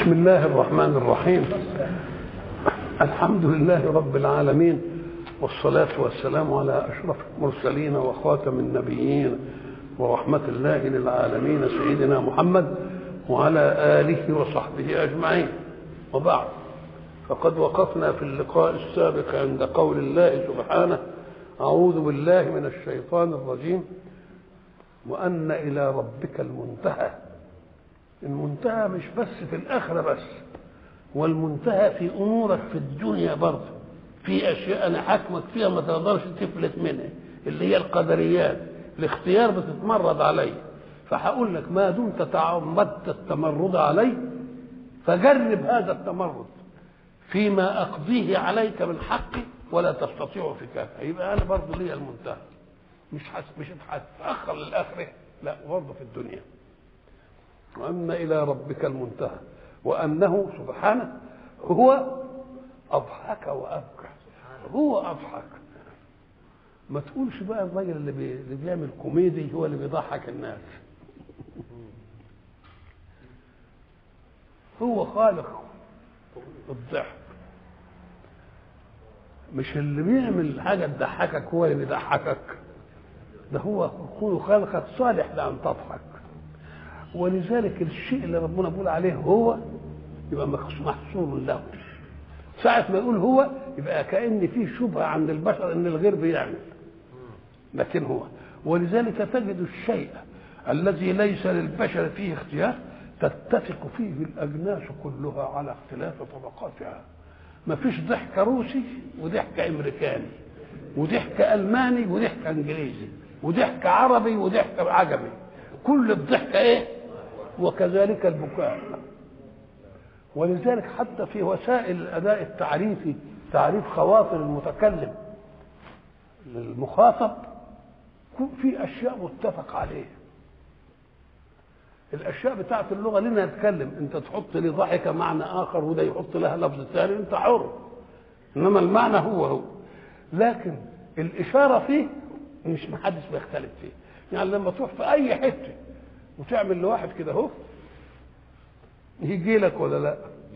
بسم الله الرحمن الرحيم الحمد لله رب العالمين والصلاة والسلام على أشرف المرسلين وخاتم النبيين ورحمة الله للعالمين سيدنا محمد وعلى آله وصحبه أجمعين وبعد فقد وقفنا في اللقاء السابق عند قول الله سبحانه أعوذ بالله من الشيطان الرجيم وأن إلى ربك المنتهى المنتهى مش بس في الآخرة بس والمنتهى في أمورك في الدنيا برضه في أشياء أنا حاكمك فيها ما تقدرش تفلت منها اللي هي القدريات الاختيار بتتمرد عليه فهقول لك ما دمت تعمدت التمرد عليه فجرب هذا التمرد فيما أقضيه عليك من حقي ولا تستطيع فكاكه يبقى أنا برضه ليا المنتهى مش حس مش هتتأخر للآخرة لا برضه في الدنيا وأن إلى ربك المنتهى وأنه سبحانه هو أضحك وأبكى هو أضحك ما تقولش بقى الراجل اللي, بي... اللي بيعمل كوميدي هو اللي بيضحك الناس هو خالق الضحك مش اللي بيعمل حاجة تضحكك هو اللي بيضحكك ده هو يكون خالقك صالح لأن تضحك ولذلك الشيء اللي ربنا بيقول عليه هو يبقى محصور له ساعة ما يقول هو يبقى كأن في شبهة عند البشر أن الغير بيعمل لكن هو ولذلك تجد الشيء الذي ليس للبشر فيه اختيار تتفق فيه الأجناس كلها على اختلاف طبقاتها ما فيش ضحك روسي وضحك امريكاني وضحك الماني وضحك انجليزي وضحك عربي وضحك عجمي كل الضحك ايه وكذلك البكاء ولذلك حتى في وسائل الاداء التعريفي تعريف خواطر المتكلم للمخاطب في اشياء متفق عليه الاشياء بتاعت اللغه لنا نتكلم انت تحط لي ضحك معنى اخر وده يحط لها لفظ ثاني انت حر انما المعنى هو هو لكن الاشاره فيه مش محدش بيختلف فيه يعني لما تروح في اي حته وتعمل لواحد كده اهو يجي لك ولا لا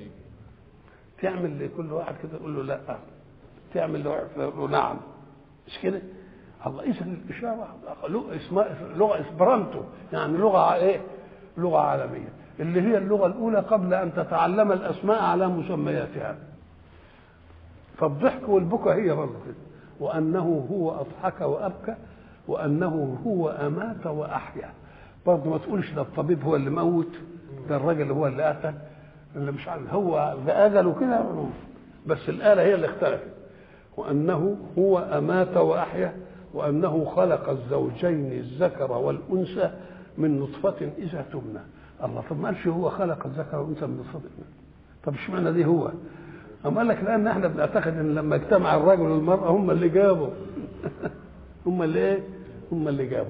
تعمل لكل واحد كده تقول له لا تعمل لواحد تقول له نعم مش كده الله اذا الاشاره اسمها لغه اسبرانتو يعني لغه ايه لغه عالميه اللي هي اللغه الاولى قبل ان تتعلم الاسماء على مسمياتها فالضحك والبكاء هي برضه كده وانه هو اضحك وابكى وانه هو امات واحيا برضه ما تقولش ده الطبيب هو اللي موت ده الراجل هو اللي قتل اللي مش عارف هو ده اجله كده بس الاله هي اللي اختلفت وانه هو امات واحيا وانه خلق الزوجين الذكر والانثى من نطفه اذا تمنى الله طب ما قالش هو خلق الذكر والانثى من نطفه طب اشمعنى دي هو أم قال لك لأن احنا بنعتقد إن لما اجتمع الرجل والمرأة هم اللي جابوا هم اللي إيه؟ هم اللي جابوا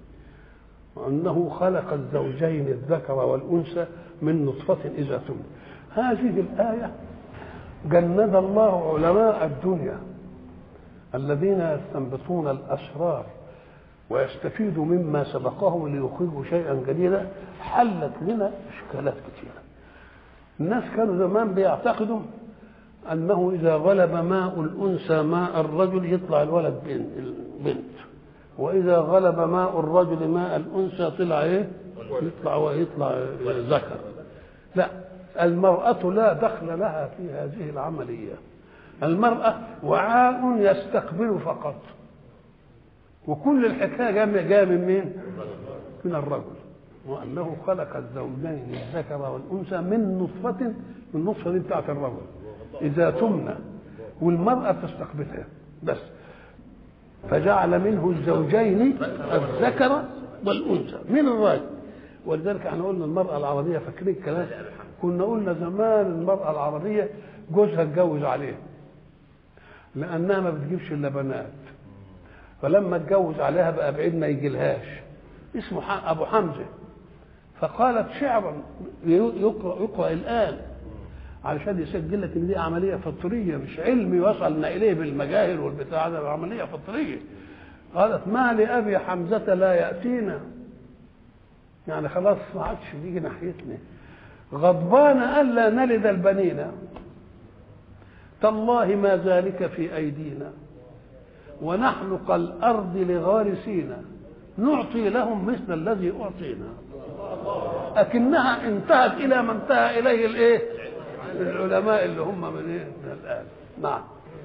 وأنه خلق الزوجين الذكر والأنثى من نطفة إذا تمنى هذه الآية جند الله علماء الدنيا الذين يستنبطون الأسرار ويستفيدوا مما سبقهم ليخرجوا شيئا جديدا حلت لنا إشكالات كثيرة الناس كانوا زمان بيعتقدوا أنه إذا غلب ماء الأنثى ماء الرجل يطلع الولد بنت وإذا غلب ماء الرجل ماء الأنثى طلع إيه؟ يطلع ويطلع ذكر لا المرأة لا دخل لها في هذه العملية المرأة وعاء يستقبل فقط وكل الحكاية جاية جاية من مين؟ من الرجل وأنه خلق الزوجين الذكر والأنثى من نطفة من النطفة دي بتاعت الرجل إذا تمنى والمرأة تستقبلها بس فجعل منه الزوجين الذكر والأنثى من الراجل ولذلك احنا قلنا المرأة العربية فاكرين الكلام كنا قلنا زمان المرأة العربية جوزها اتجوز عليها لأنها ما بتجيبش إلا بنات فلما اتجوز عليها بقى بعيد ما يجيلهاش اسمه أبو حمزة فقالت شعرا يقرأ, يقرأ الآن علشان يسجل لك ان دي عمليه فطريه مش علمي وصلنا اليه بالمجاهل والبتاع ده عمليه فطريه قالت ما لابي حمزه لا ياتينا يعني خلاص ما عادش بيجي ناحيتنا غضبان ألا نلد البنين تالله ما ذلك في أيدينا ونحن كالأرض لغارسين نعطي لهم مثل الذي أعطينا لكنها انتهت إلى ما انتهى إليه الإيه؟ العلماء اللي هم من إيه؟ من الآن نعم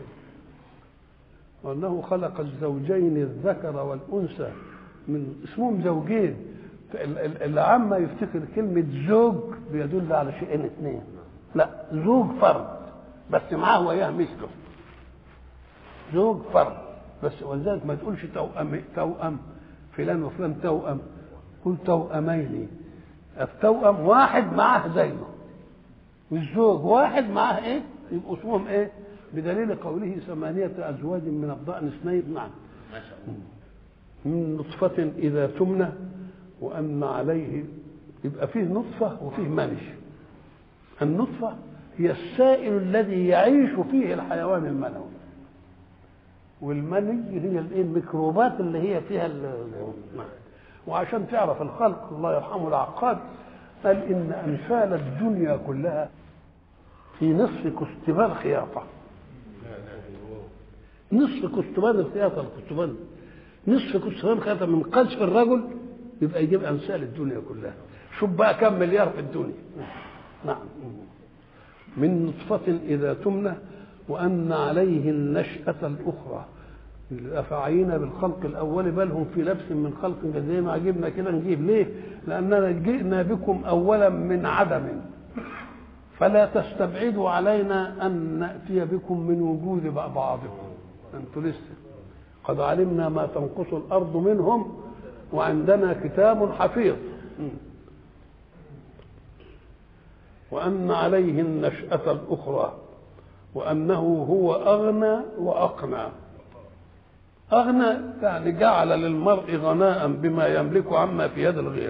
وأنه خلق الزوجين الذكر والأنثى من اسمهم زوجين العامة يفتكر كلمة زوج بيدل على شيئين اثنين لا زوج فرد بس معاه وياه مثله زوج فرد بس ولذلك ما تقولش توأم توأم فلان وفلان توأم قل توأمين التوأم واحد معاه زيه والزوج واحد معاه ايه يبقوا اسمهم ايه بدليل قوله ثمانية أزواج من الضأن اثنين نعم ما شاء الله من نطفة إذا تمنى وأن عليه يبقى فيه نطفة وفيه مني النطفة هي السائل الذي يعيش فيه الحيوان المنوي والمني هي الايه الميكروبات اللي هي فيها وعشان تعرف الخلق الله يرحمه العقاد قال ان امثال الدنيا كلها في نصف كستبان خياطه نصف كستبان الخياطه الكستبان نصف كستبان خياطه من قذف الرجل يبقى يجيب امثال الدنيا كلها شوف بقى كم مليار في الدنيا نعم من نطفة إذا تمنى وأن عليه النشأة الأخرى الأفعينا بالخلق الأول بل هم في لبس من خلق زي ما عجبنا كده نجيب ليه؟ لأننا جئنا بكم أولا من عدم فلا تستبعدوا علينا أن نأتي بكم من وجود بعضكم أنتوا لسه قد علمنا ما تنقص الأرض منهم وعندنا كتاب حفيظ وأن عليه النشأة الأخرى وأنه هو أغنى وأقنى أغنى يعني جعل للمرء غناء بما يملك عما في يد الغير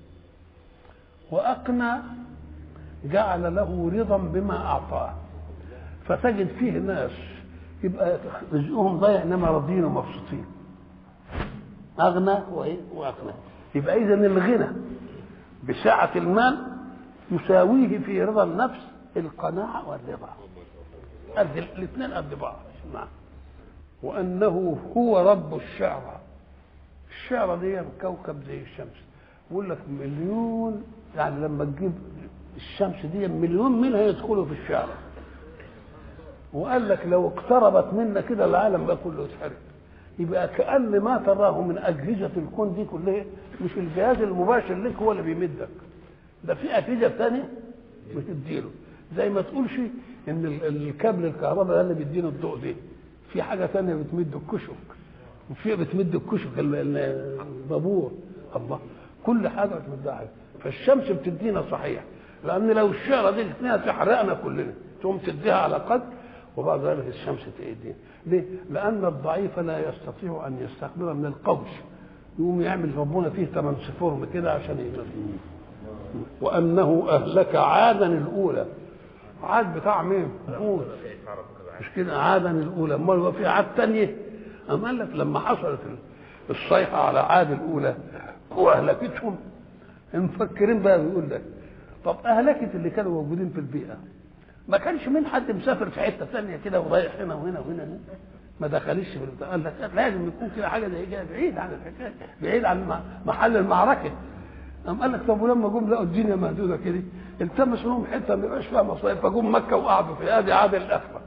وأقنى جعل له رضا بما أعطاه فتجد فيه ناس يبقى رزقهم ضايع انما راضيين ومبسوطين اغنى واقنى يبقى اذا الغنى بسعه المال يساويه في رضا النفس القناعه والرضا قد الاثنين قد بعض نعم وانه هو رب الشعرى الشعرى دي كوكب زي الشمس بيقول لك مليون يعني لما تجيب الشمس دي مليون منها يدخلوا في الشعرى وقال لك لو اقتربت منا كده العالم بقى كله يتحرق يبقى كأن ما تراه من أجهزة الكون دي كلها مش الجهاز المباشر لك هو اللي بيمدك ده في أجهزة ثانية بتديله زي ما تقولش إن الكابل الكهرباء ده اللي بيدينا الضوء ده في حاجة ثانية بتمد الكشك وفي بتمد الكشك البابور الله كل حاجة بتمدها حاجة فالشمس بتدينا صحيح لأن لو الشعرة دي الاثنين تحرقنا كلنا تقوم تديها على قدر وبعد ذلك الشمس تأيدين ليه؟ لأن الضعيف لا يستطيع أن يستقبل من القوس يقوم يعمل ربنا فيه ثمن سفورم كده عشان يقدر وأنه أهلك عادا الأولى عاد بتاع مين؟ هود مش كده عادا الأولى أمال هو في عاد تانية أم قال لك لما حصلت الصيحة على عاد الأولى وأهلكتهم مفكرين بقى بيقول لك طب أهلكت اللي كانوا موجودين في البيئة ما كانش من حد مسافر في حته ثانيه كده ورايح هنا وهنا وهنا ما دخلش في البتاع قال لك لازم يكون كده حاجه زي كده بعيد عن الحكايه بعيد عن محل المعركه قام قال لك طب ولما جم لقوا الدنيا مهدوده كده التمسوا لهم حته ما يبقاش فيها مصايب فجم مكه وقعدوا في ادي عاد الاخره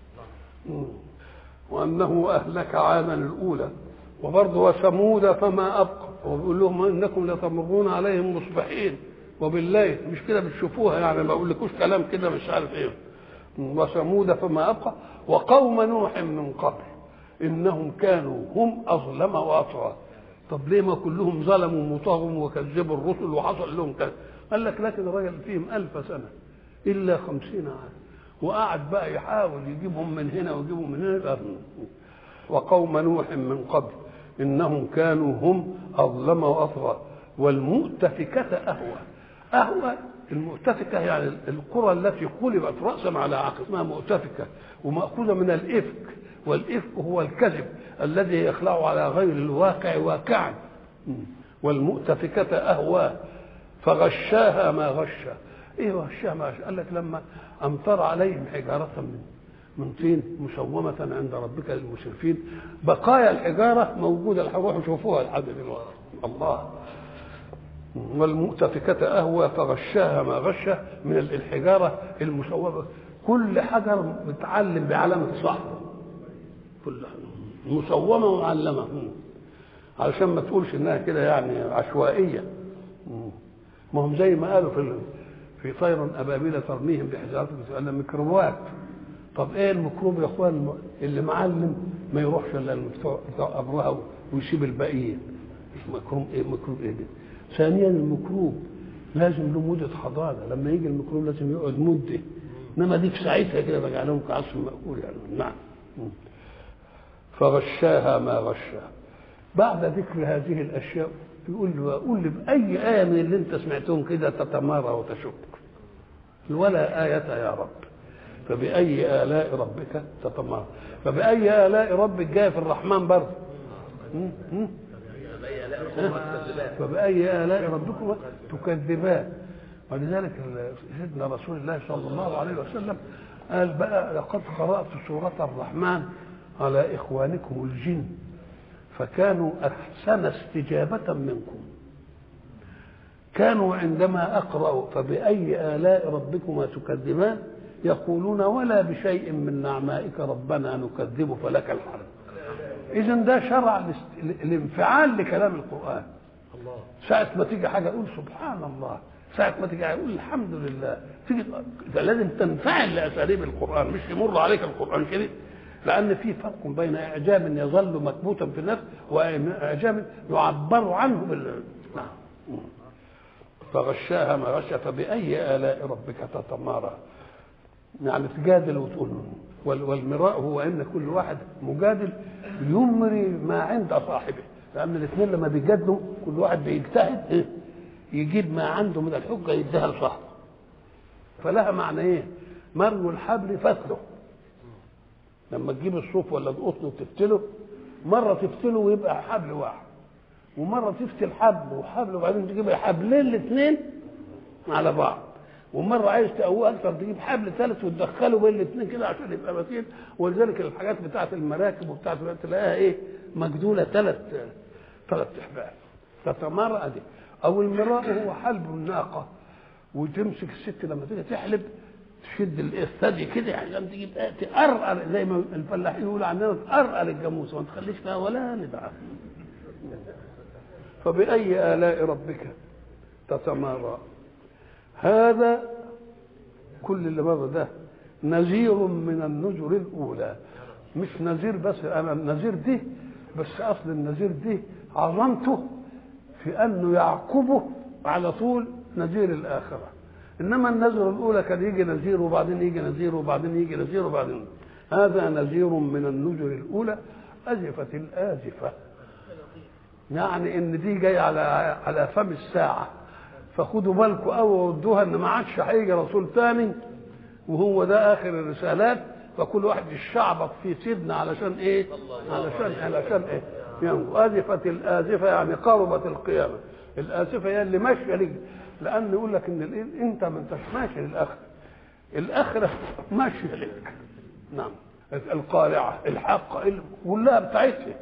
وانه اهلك عاما الاولى وبرضه وثمود فما ابقى وبيقول لهم انكم لتمرون عليهم مصبحين وبالليل مش كده بتشوفوها يعني ما بقولكوش كلام كده مش عارف ايه وثمود فما ابقى وقوم نوح من قبل انهم كانوا هم اظلم واطغى طب ليه ما كلهم ظلموا وطغوا وكذبوا الرسل وحصل لهم كذا قال لك لكن الراجل فيهم ألف سنة إلا خمسين عام وقعد بقى يحاول يجيبهم من هنا ويجيبهم من هنا وقوم نوح من قبل إنهم كانوا هم أظلم وأطغى والمؤتفكة أهوى أهوى المؤتفكة يعني القرى التي قلبت رأسا على عقب اسمها مؤتفكة ومأخوذة من الإفك والإفك هو الكذب الذي يخلع على غير الواقع واقعا والمؤتفكة أهوى فغشاها ما غشى ايه غشاها ما غشاها قال لك لما امطر عليهم حجاره من من طين مسومة عند ربك للمسرفين بقايا الحجارة موجودة روحوا شوفوها لحد دلوقتي الله والمؤتفكة أهوى فغشاها ما غشة من الحجارة المسومة كل حجر متعلم بعلامة صح كل مسومة ومعلمة علشان ما تقولش انها كده يعني عشوائية ما هم زي ما قالوا في في طير ابابيل ترميهم بحجارة أن ميكروبات طب ايه الميكروب يا اخوان اللي معلم ما يروحش الا بتوع ابرها ويسيب الباقيين ميكروب ايه ميكروب ايه ده ثانيا الميكروب لازم له مدة حضانة لما يجي الميكروب لازم يقعد مدة انما دي في ساعتها كده بقى لهم كعصف مأكول يعني نعم فغشاها ما غشاها بعد ذكر هذه الاشياء يقول له قول لي باي ايه من اللي انت سمعتهم كده تتمارى وتشك ولا آية يا رب فبأي آلاء ربك تتمارى فبأي آلاء ربك جاء في الرحمن برضه فبأي آلاء ربكما تكذبان ولذلك سيدنا رسول الله صلى الله عليه وسلم قال بقى لقد قرأت سورة الرحمن على إخوانكم الجن فكانوا أحسن استجابة منكم كانوا عندما أقرأ فبأي آلاء ربكما تكذبان يقولون ولا بشيء من نعمائك ربنا نكذب فلك الحمد إذا ده شرع الانفعال لكلام القرآن ساعة ما تيجي حاجة أقول سبحان الله ساعة ما تيجي أقول الحمد لله تيجي لازم تنفعل لأساليب القرآن مش يمر عليك القرآن كده لأن في فرق بين إعجاب يظل مكبوتا في النفس وإعجاب يعبر عنه بال نعم فغشاها ما غشى فبأي آلاء ربك تتمارى يعني تجادل وتقول والمراء هو ان كل واحد مجادل يمري ما عند صاحبه لان الاثنين لما بيجادلوا كل واحد بيجتهد إيه؟ يجيب ما عنده من الحجه يديها لصاحبه فلها معنى ايه مرو الحبل فتله لما تجيب الصوف ولا القطن وتفتله مره تفتله ويبقى حبل واحد ومره تفتل حبل وحبل وبعدين تجيب حبلين الاثنين على بعض ومره عايز تقويه اكتر تجيب حبل ثالث وتدخله بين الاثنين كده عشان يبقى متين ولذلك الحاجات بتاعت المراكب وبتاعت تلاقيها ايه مجدوله ثلاث ثلاث احبال تتمرأ دي او المراء هو حلب الناقه وتمسك الست لما تيجي تحلب تشد الثدي كده عشان تجيب تقرقر زي ما الفلاحين يقولوا عندنا تقرقر الجاموسه ما تخليش فيها ولا ندعه فبأي آلاء ربك تتمارى هذا كل اللي مر ده نذير من النذر الأولى مش نذير بس أنا النذير دي بس أصل النذير دي عظمته في أنه يعقبه على طول نذير الآخرة إنما النذر الأولى كان يجي نذير وبعدين يجي نذير وبعدين يجي نذير وبعدين هذا نذير من النذر الأولى أزفت الآزفة يعني ان دي جايه على على فم الساعه فخدوا بالكم قوي ردوها ان ما عادش هيجي رسول ثاني وهو ده اخر الرسالات فكل واحد يشعبط في سيدنا علشان ايه؟ علشان علشان ايه؟ يعني ازفت الازفه يعني قربت القيامه الازفه هي اللي ماشيه لك لان يقول لك ان انت ما انتش ماشي للاخره الاخره ماشيه لك نعم القارعه الحاقه كلها بتاعتها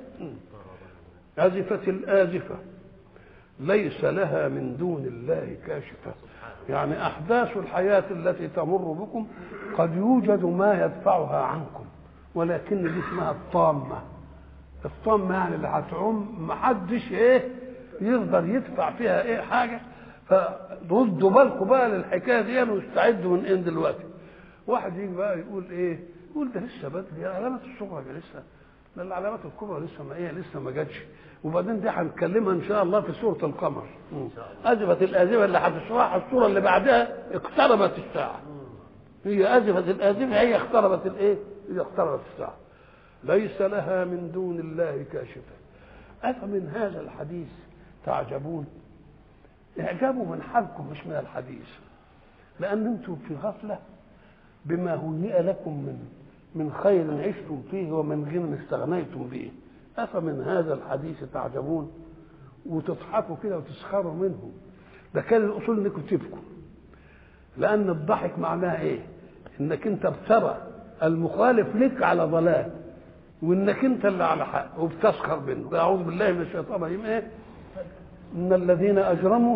أزفت الآزفة ليس لها من دون الله كاشفة يعني أحداث الحياة التي تمر بكم قد يوجد ما يدفعها عنكم ولكن دي اسمها الطامة الطامة يعني اللي هتعوم محدش ايه يقدر يدفع فيها ايه حاجة فردوا بالكم بقى للحكاية دي واستعدوا من ايه دلوقتي واحد يجي بقى يقول ايه يقول ده لسه بدري علامة الصغرى لسه ده العلامات الكبرى لسه ما ايه لسه ما جاتش وبعدين دي هنتكلمها ان شاء الله في سوره القمر ازفت الازفه اللي هتشرحها السوره اللي بعدها اقتربت الساعه هي ازفت الازفه هي اقتربت الايه هي اقتربت الساعه ليس لها من دون الله كاشفه افمن هذا الحديث تعجبون اعجبوا من حالكم مش من الحديث لان انتم في غفله بما هيئ لكم من من خير عشتم فيه ومن غنى استغنيتم به أفمن هذا الحديث تعجبون وتضحكوا كده وتسخروا منه ده كان الأصول إنكم تبكوا لان الضحك معناه ايه انك انت بترى المخالف لك على ضلال وانك انت اللي على حق وبتسخر منه اعوذ بالله من الشيطان الرجيم ايه ان الذين اجرموا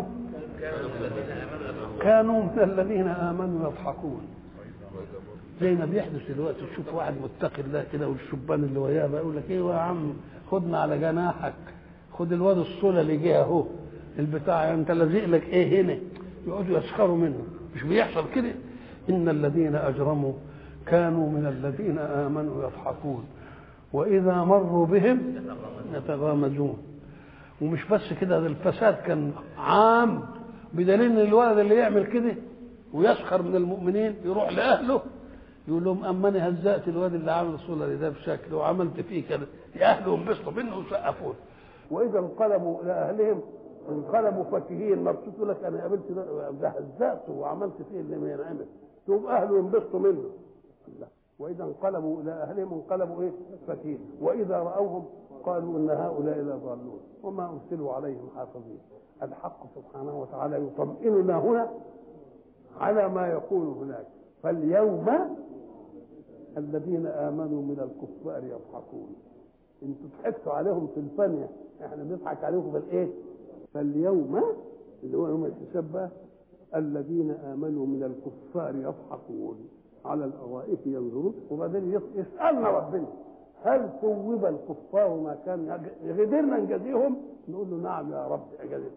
كانوا من الذين امنوا يضحكون زي ما بيحدث دلوقتي تشوف واحد متقي الله كده والشبان اللي وياه بقى يقول لك ايه يا عم خدنا على جناحك خد الواد الصوله اللي جه اهو البتاع انت لازق لك ايه هنا يقعدوا يسخروا منه مش بيحصل كده ان الذين اجرموا كانوا من الذين امنوا يضحكون واذا مروا بهم يتغامزون ومش بس كده ده الفساد كان عام بدليل ان الولد اللي يعمل كده ويسخر من المؤمنين يروح لاهله يقول لهم اما انا هزأت الواد اللي عامل الصوره ده بشكل وعملت فيه كده يا اهله انبسطوا منه وسقفوا واذا انقلبوا الى اهلهم انقلبوا فكهين مبسوط يقول لك انا قابلت ده ده هزأته وعملت فيه اللي ما ينعمل تقوم اهله ينبسطوا منه لا واذا انقلبوا الى اهلهم انقلبوا ايه فكهين واذا راوهم قالوا ان هؤلاء لضالون وما ارسلوا عليهم حافظين الحق سبحانه وتعالى يطمئننا هنا على ما يقول هناك فاليوم الذين امنوا من الكفار يضحكون انتوا ضحكتوا عليهم في الفانية احنا بنضحك عليكم في الايه فاليوم اللي هو يوم الحساب بقى الذين امنوا من الكفار يضحكون على الارائك ينظرون وبعدين يسالنا ربنا هل ثوب الكفار ما كان قدرنا نجازيهم نقول له نعم يا رب اجازتهم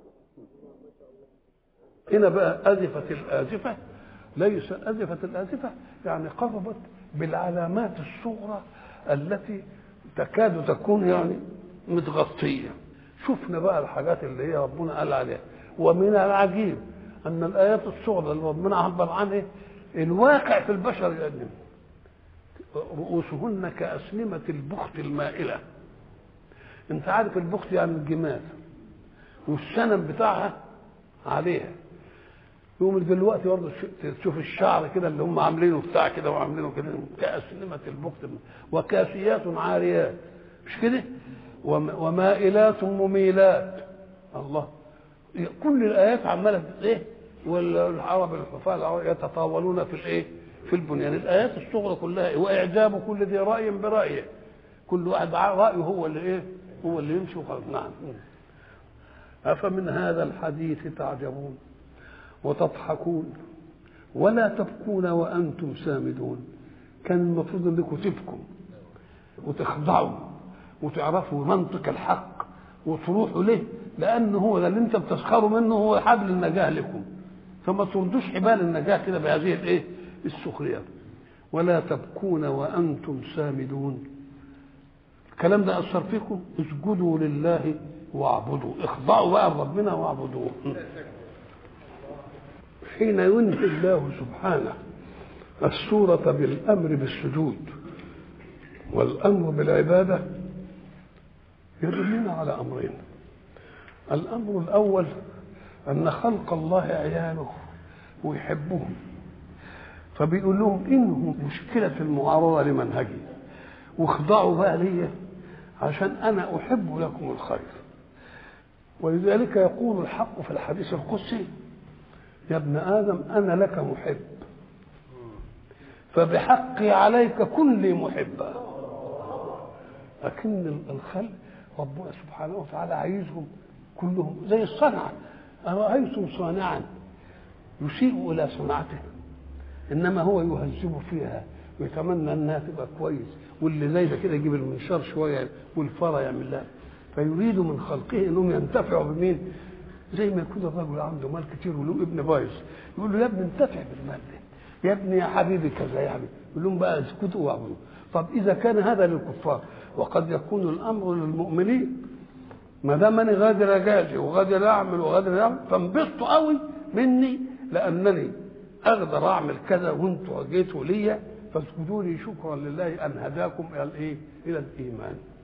هنا بقى ازفت الازفه ليس ازفت الازفه يعني قربت بالعلامات الصغرى التي تكاد تكون يعني متغطيه شفنا بقى الحاجات اللي هي ربنا قال عليها ومن العجيب ان الايات الصغرى اللي ربنا عبر عنها الواقع في البشر يقدم رؤوسهن كأسنمة البخت المائلة انت عارف البخت يعني الجمال والسنم بتاعها عليها يوم دلوقتي برضه تشوف الشعر كده اللي هم عاملينه بتاع كده وعاملينه كده كأسنمة البخت وكاسيات عاريات مش كده ومائلات مميلات الله كل الآيات عمالة ايه والعرب الحفاة يتطاولون في الايه في البنيان الآيات الصغرى كلها وإعجاب كل ذي رأي برأيه كل واحد رأيه هو اللي ايه هو اللي يمشي وخلاص نعم أفمن هذا الحديث تعجبون وتضحكون ولا تبكون وأنتم سامدون كان المفروض انكم تبكوا وتخضعوا وتعرفوا منطق الحق وتروحوا له لأن هو ده اللي انت بتسخروا منه هو حبل النجاة لكم فما تردوش حبال النجاة كده بهذه الايه السخرية ولا تبكون وأنتم سامدون الكلام ده أثر فيكم اسجدوا لله واعبدوا اخضعوا بقى لربنا واعبدوه حين ينهي الله سبحانه السورة بالأمر بالسجود والأمر بالعبادة يدلنا على أمرين الأمر الأول أن خلق الله عياله ويحبهم فبيقول لهم انهوا مشكلة المعارضة لمنهجي واخضعوا بقى لي عشان أنا أحب لكم الخير ولذلك يقول الحق في الحديث القدسي يا ابن آدم أنا لك محب فبحقي عليك كن لي محبا لكن الخلق ربنا سبحانه وتعالى عايزهم كلهم زي الصنعة أرأيتم صانعا يسيء إلى صنعته إنما هو يهذب فيها ويتمنى انها تبقى كويس واللي زي ده كده يجيب المنشار شويه والفرا يعمل لها فيريد من خلقه انهم ينتفعوا بمين؟ زي ما يكون الرجل عنده مال كتير وله ابن بايظ يقول له يا ابني انتفع بالمال ده يا ابني يا حبيبي كذا يا حبيبي يقول لهم بقى اسكتوا واعبدوا طب اذا كان هذا للكفار وقد يكون الامر للمؤمنين ما دام انا غادر اجازي وغادر اعمل وغادر اعمل فانبسطوا قوي مني لانني اقدر اعمل كذا وانتوا جيتوا ليا فاسجدوا لي شكرا لله ان هداكم الى الايه؟ الى الايمان.